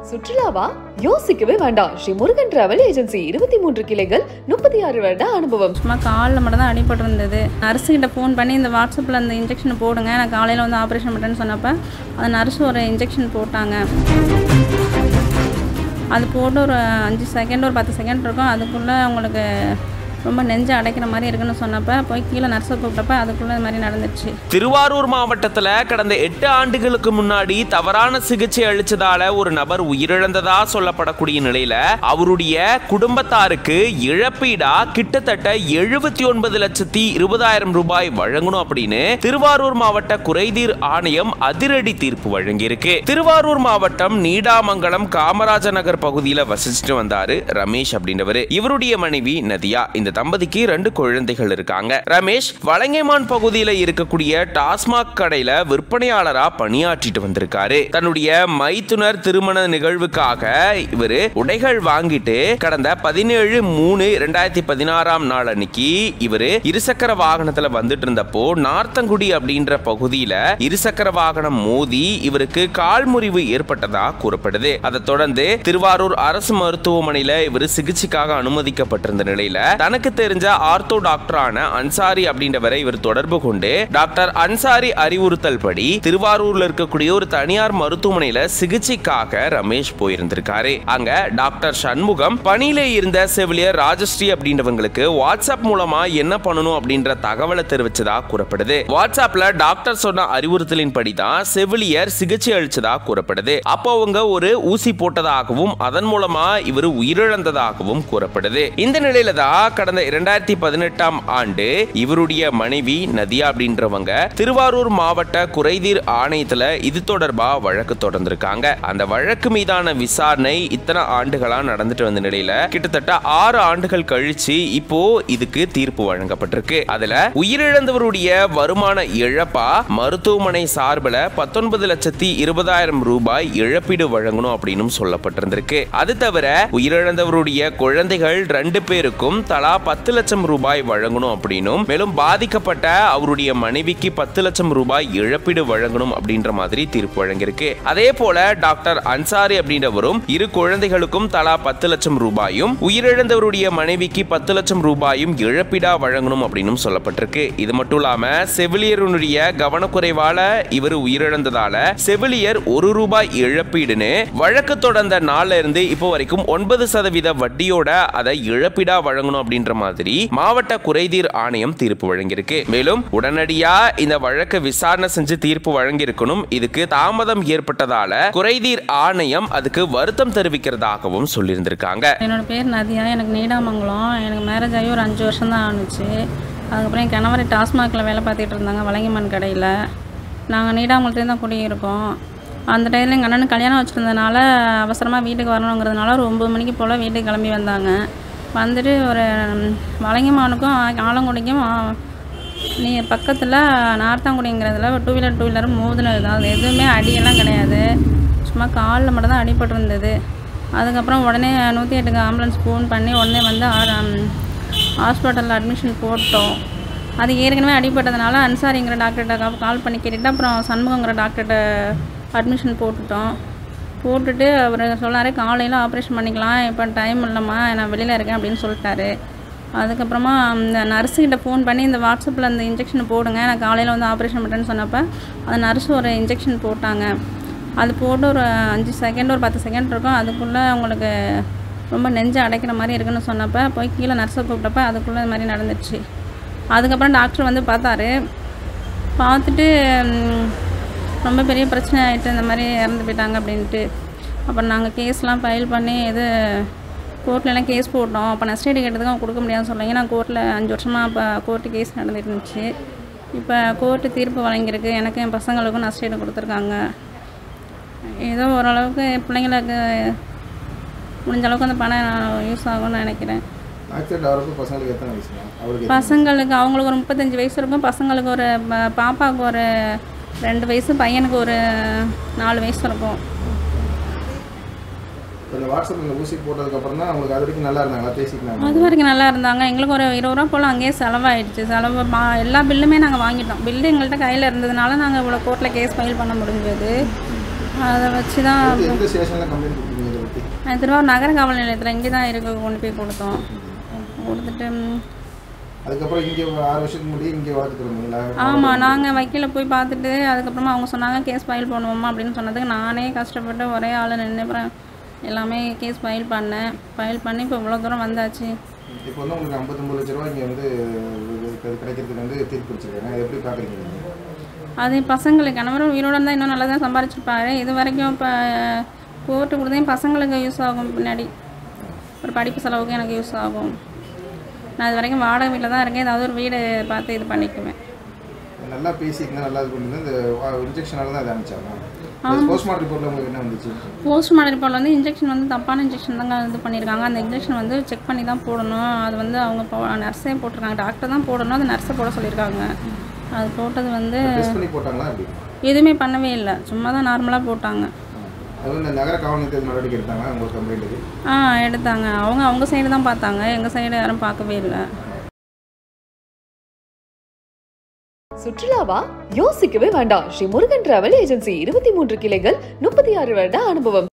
சுற்றுலாவா யோசிக்கவே வேண்டாம் Sri Murugan travel agency இருபத்தி மூன்று கிளைகள் முப்பத்தி ஆறு வருட அனுபவம் சும்மா காலில் மட்டும் தான் அடிபட்டு இருந்தது நர்ஸுக்கிட்ட ஃபோன் பண்ணி இந்த வாட்ஸ்அப்பில் அந்த இன்ஜெக்ஷன் போடுங்க நான் காலையில் வந்து ஆப்ரேஷன் பண்ணுறேன்னு சொன்னப்போ அந்த நர்ஸ் ஒரு இன்ஜெக்ஷன் போட்டாங்க அது போட்டு ஒரு அஞ்சு செகண்ட் ஒரு பத்து செகண்ட் இருக்கும் அதுக்குள்ளே உங்களுக்கு ரொம்ப நெஞ்சை அடைக்கிற மாதிரி இருக்குன்னு சொன்னப்போ போய் கீழே நர்ஸை கூப்பிட்டப்ப அதுக்குள்ளே இது மாதிரி நடந்துச்சு திருவாரூர் மாவட்டத்துல கடந்த எட்டு ஆண்டுகளுக்கு முன்னாடி தவறான சிகிச்சை அளிச்சதால ஒரு நபர் உயிரிழந்ததா சொல்லப்படக்கூடிய நிலையில அவருடைய குடும்பத்தாருக்கு இழப்பீடா கிட்டத்தட்ட எழுபத்தி ஒன்பது லட்சத்தி இருபதாயிரம் ரூபாய் வழங்கணும் அப்படின்னு திருவாரூர் மாவட்ட குறைதீர் ஆணையம் அதிரடி தீர்ப்பு வழங்கியிருக்கு திருவாரூர் மாவட்டம் நீடாமங்கலம் காமராஜ நகர் பகுதியில வசிச்சுட்டு வந்தாரு ரமேஷ் அப்படின்றவரு இவருடைய மனைவி நதியா இந்த தம்பதிக்கு ரெண்டு குழந்தைகள் இருக்காங்க ரமேஷ் வலங்கைமான் பகுதியில இருக்கக்கூடிய டாஸ்மாக் கடையில விற்பனையாளரா பணியாற்றிட்டு வந்திருக்காரு தன்னுடைய மைத்துனர் திருமண நிகழ்வுக்காக இவரு உடைகள் வாங்கிட்டு கடந்த பதினேழு மூணு ரெண்டாயிரத்தி பதினாறாம் நாள் அன்னைக்கு இவரு இருசக்கர வாகனத்துல வந்துட்டு இருந்தப்போ நார்த்தங்குடி அப்படின்ற பகுதியில இருசக்கர வாகனம் மோதி இவருக்கு கால் முறிவு ஏற்பட்டதா கூறப்படுது அதை தொடர்ந்து திருவாரூர் அரசு மருத்துவமனையில இவர் சிகிச்சைக்காக அனுமதிக்கப்பட்டிருந்த நிலையில தனக்கு தெரிஞ்ச ஆர்த்தோ டாக்டரான அன்சாரி அப்படின்றவரை இவர் தொடர்பு கொண்டு டாக்டர் அன்சாரி அறிவுறுத்தல் படி திருவாரூர்ல இருக்கக்கூடிய ஒரு தனியார் மருத்துவமனையில சிகிச்சைக்காக ரமேஷ் போயிருந்திருக்காரு அங்க டாக்டர் சண்முகம் பணியில இருந்த செவிலியர் ராஜஸ்ரீ அப்படின்றவங்களுக்கு வாட்ஸ்அப் மூலமா என்ன பண்ணணும் அப்படின்ற தகவலை தெரிவிச்சதா கூறப்படுது வாட்ஸ்அப்ல டாக்டர் சொன்ன அறிவுறுத்தலின் படிதான் செவிலியர் சிகிச்சை அளிச்சதா கூறப்படுது அப்போ அவங்க ஒரு ஊசி போட்டதாகவும் அதன் மூலமா இவர் உயிரிழந்ததாகவும் கூறப்படுது இந்த நிலையில தான் கடந்த இரண்டாயிரத்தி பதினெட்டாம் ஆண்டு இவருடைய மனைவி நதியா அப்படின்றவங்க திருவாரூர் மாவட்ட குறைதீர் ஆணையத்துல இது தொடர்பா வழக்கு தொடர்ந்திருக்காங்க அந்த வழக்கு மீதான விசாரணை இத்தனை ஆண்டுகளா நடந்துட்டு வந்த நிலையில கிட்டத்தட்ட ஆறு ஆண்டுகள் கழிச்சு இப்போ இதுக்கு தீர்ப்பு வழங்கப்பட்டிருக்கு அதுல உயிரிழந்தவருடைய வருமான இழப்பா மருத்துவமனை சார்பில் பத்தொன்பது லட்சத்தி இருபதாயிரம் ரூபாய் இழப்பீடு வழங்கணும் அப்படின்னு சொல்லப்பட்டிருந்திருக்கு அது தவிர உயிரிழந்தவருடைய குழந்தைகள் ரெண்டு பேருக்கும் தலா பத்து லட்சம் ரூபாய் வழங்கணும் அப்படின்னும் மேலும் பாதிக்கப்பட்ட அவருடைய மனைவிக்கு பத்து லட்சம் ரூபாய் இழப்பீடு வழங்கணும் அப்படின்ற மாதிரி தீர்ப்பு வழங்கியிருக்கு அதே போல டாக்டர் அன்சாரி அப்படின்றவரும் இரு குழந்தைகளுக்கும் தலா பத்து லட்சம் ரூபாயும் உயிரிழந்தவருடைய மனைவிக்கு பத்து லட்சம் ரூபாயும் இழப்பீடா வழங்கணும் அப்படின்னு சொல்லப்பட்டிருக்கு இது மட்டும் இல்லாம செவிலியருடைய கவனக்குறைவால இவர் உயிரிழந்ததால செவிலியர் ஒரு ரூபாய் இழப்பீடுன்னு வழக்கு தொடர்ந்த நாள்ல இருந்து இப்போ வரைக்கும் ஒன்பது சதவீத வட்டியோட அதை இழப்பீடா வழங்கணும் அப்படின்ற மாதிரி மாவட்ட குறைதீர் ஆணையம் தீர்ப்பு வழங்கியிருக்கு மேலும் உடனடியா இந்த வழக்கு விசாரணை செஞ்சு தீர்ப்பு வழங்கியிருக்கணும் இதுக்கு தாமதம் ஏற்பட்டதால குறைதீர் ஆணையம் அதுக்கு வருத்தம் தெரிவிக்கிறதாகவும் சொல்லியிருந்திருக்காங்க என்னோட பேர் நதியா எனக்கு நீடாமங்கலம் எனக்கு மேரேஜ் ஆகி ஒரு அஞ்சு வருஷம் தான் ஆணுச்சு அதுக்கப்புறம் என் கணவர் டாஸ்மாகில் வேலை பார்த்துட்டு இருந்தாங்க வலங்கிமன் கடையில் நாங்கள் நீடாமங்கலத்துலேருந்து தான் குடியிருக்கோம் அந்த டைமில் எங்கள் அண்ணனுக்கு கல்யாணம் வச்சுருந்தனால அவசரமாக வீட்டுக்கு வரணுங்கிறதுனால ஒரு ஒம்பது மணிக்கு போல் வீட்டுக்கு கிளம்பி வந்தாங்க வந்துட்டு ஒரு வலங்கிமானுக்கும் ஆலங்குடிக்கும் ஆ, நீ பக்கத்தில் நார்த்தாங்குடிங்கிறதுல ஒரு டூ வீலர் டூ வீலர் மோதினது தான் அது எதுவுமே அடியெல்லாம் கிடையாது சும்மா காலில் மட்டும் தான் அடிபட்டு இருந்தது அதுக்கப்புறம் உடனே நூற்றி எட்டுக்கு ஆம்புலன்ஸ் ஃபோன் பண்ணி உடனே வந்து ஹாஸ்பிட்டலில் அட்மிஷன் போட்டோம் அது ஏற்கனவே அடிபட்டதுனால அன்சாரிங்கிற டாக்டர்கிட்ட கால் பண்ணி கேட்டுட்டு அப்புறம் சண்முகங்கிற டாக்டர்கிட்ட அட்மிஷன் போட்டுட்டோம் போட்டுட்டு அவர் சொன்னார் காலையில் ஆப்ரேஷன் பண்ணிக்கலாம் இப்போ டைம் இல்லைம்மா நான் வெளியில் இருக்கேன் அப்படின்னு சொல்லிட்டாரு அதுக்கப்புறமா இந்த நர்ஸுக்கிட்ட ஃபோன் பண்ணி இந்த வாட்ஸ்அப்பில் அந்த இன்ஜெக்ஷன் போடுங்க நான் காலையில் வந்து ஆப்ரேஷன் பண்ணுறேன்னு சொன்னப்போ அந்த நர்ஸ் ஒரு இன்ஜெக்ஷன் போட்டாங்க அது போட்டு ஒரு அஞ்சு செகண்ட் ஒரு பத்து செகண்ட் இருக்கும் அதுக்குள்ளே உங்களுக்கு ரொம்ப நெஞ்சை அடைக்கிற மாதிரி இருக்குன்னு சொன்னப்போ போய் கீழே நர்ஸை கூப்பிட்டப்ப அதுக்குள்ளே இது மாதிரி நடந்துச்சு அதுக்கப்புறம் டாக்டர் வந்து பார்த்தாரு பார்த்துட்டு ம், ரொம்ப பெரிய பிரச்சனை ஆகிட்டு இந்த மாதிரி இறந்து போயிட்டாங்க அப்படின்ட்டு அப்புறம் நாங்கள் கேஸ்லாம் ஃபைல் பண்ணி இது கோர்ட்லலாம் கேஸ் போட்டோம் அப்போ நஷ்டீடு கேட்டதுக்கு அவங்க கொடுக்க முடியாதுன்னு சொன்னாங்க நான் கோர்ட்டில் அஞ்சு வருஷமாக இப்போ கோர்ட்டு கேஸ் நடந்துட்டு இருந்துச்சு இப்போ கோர்ட்டு தீர்ப்பு வழங்கியிருக்கு எனக்கு என் பசங்களுக்கும் நஷ்டீடு கொடுத்துருக்காங்க ஏதோ ஓரளவுக்கு என் பிள்ளைங்களுக்கு முடிஞ்ச அளவுக்கு அந்த பணம் யூஸ் ஆகும்னு நினைக்கிறேன் ஆக்சிடென்ட் ஆகிறப்ப பசங்களுக்கு எத்தனை வயசுங்க அவருக்கு எத்தனை? பசங்களுக்கு அவங்களுக்கு ஒரு முப்பத்தஞ்சு வயசு இருக்கும் பசங்களுக்கு ஒரு ப- பாப்பாவுக்கு ஒரு ரெண்டு வயசு பையனுக்கு ஒரு நாலு வயசு இருக்கும் இப்ப இந்த வாட்ஸ்அப் இந்த ஊசி போட்டதுக்கப்புறம் தான் அவங்களுக்கு அது வரைக்கும் நல்லா இருந்தாங்களா பேசிக்கினாங்க அது வரைக்கும் நல்லா இருந்தாங்க எங்களுக்கு ஒரு இருபது ரூபா போல் அங்கேயே செலவாயிடுச்சு செலவு மா எல்லா பில்லுமே நாங்கள் வாங்கிட்டோம் பில்லு எங்கள்கிட்ட கையில் இருந்ததுனால நாங்கள் இவ்வளோ கோர்ட்டில் கேஸ் ஃபைல் பண்ண முடிஞ்சது அதை வச்சு தான் அடுத்து எந்த ஸ்டேஷனில் கம்ப்ளைண்ட் கொடுத்தீங்க இதை பற்றி நான் திருவாரூர் நகர காவல் நிலையத்தில் இங்கே தான் இருக்க கொண்டு போய் கொடுத்தோம் கொடுத்துட்டு ம், அதுக்கப்புறம் இங்கே ஆறு வருஷத்துக்கு முன்னாடி இங்கே வளர்த்துட்டு இருந்தீங்களா ஆமாம் நாங்கள் வக்கீலை போய் பார்த்துட்டு அதுக்கப்புறமா அவங்க சொன்னாங்க கேஸ் ஃபைல் பண்ணுவோமா அப்படின்னு சொன்னதுக்கு நானே கஷ்டப்பட்டு ஒரே ஆள் நின்று அப்புறம் எல்லாமே கேஸ் ஃபைல் பண்ணேன் ஃபைல் பண்ணி இப்போ இவ்வளோ தூரம் வந்தாச்சு இப்போ வந்து உங்களுக்கு ஐம்பத்தொம்பது லட்ச ரூபா இங்கே வந்து இது கிடைக்கிறதுக்கு வந்து தீர்ப்பு வச்சிருக்காங்க அதை எப்படி பார்க்குறீங்க நீங்கள் அது பசங்களுக்கு கணவர் உயிரோட இருந்தால் இன்னும் நல்லா தான் சம்பாரிச்சிருப்பாரு இது வரைக்கும் இப்போ கோர்ட்டு கொடுத்தேன் பசங்களுக்கு யூஸ் ஆகும் பின்னாடி ஒரு படிப்பு செலவுக்கு எனக்கு யூஸ் ஆகும் நான் இது வரைக்கும் வாடகை வீட்டில் தான் இருக்கேன் ஏதாவது ஒரு வீடு பார்த்து இது பண்ணிக்குவேன் நல்லா பேசிக்கங்க நல்லா இது பண்ணிருந்து இந்த இன்ஜெக்ஷனால தான் இதை அனுப்பிச்சாங்க போஸ்ட்மார்ட்டம் ரிப்போர்ட்டில் உங்களுக்கு என்ன வந்துச்சு போஸ்ட் மாடல் ரிப்போர்ட் வந்து இன்ஜெக்ஷன் வந்து தப்பான இன்ஜெக்ஷன் தாங்க இது பண்ணியிருக்காங்க அந்த இன்ஜெக்ஷன் வந்து செக் பண்ணி தான் போடணும் அது வந்து அவங்க நர்ஸே போட்டிருக்காங்க டாக்டர் தான் போடணும் அது நர்ஸை போட சொல்லியிருக்காங்க அது போட்டது வந்து டெஸ்ட் பண்ணி போட்டாங்களா அப்படி எதுவுமே பண்ணவே இல்லை சும்மா தான் நார்மலாக போட்டாங்க அது வந்து இந்த நகர காவல் நிலையத்தில் நடவடிக்கை எடுத்தாங்க உங்களுக்கு கம்ப்ளைண்ட்டுக்கு ஆ எடுத்தாங்க அவங்க அவங்க சைடு தான் பார்த்தாங்க எங்கள் சைடு யாரும் பார்க்கவே இல்லை சுற்றுலாவா யோசிக்கவே வேண்டாம் ஸ்ரீ முருகன் டிராவல் ஏஜென்சி இருபத்தி மூன்று கிளைகள் முப்பத்தி ஆறு வருட அனுபவம்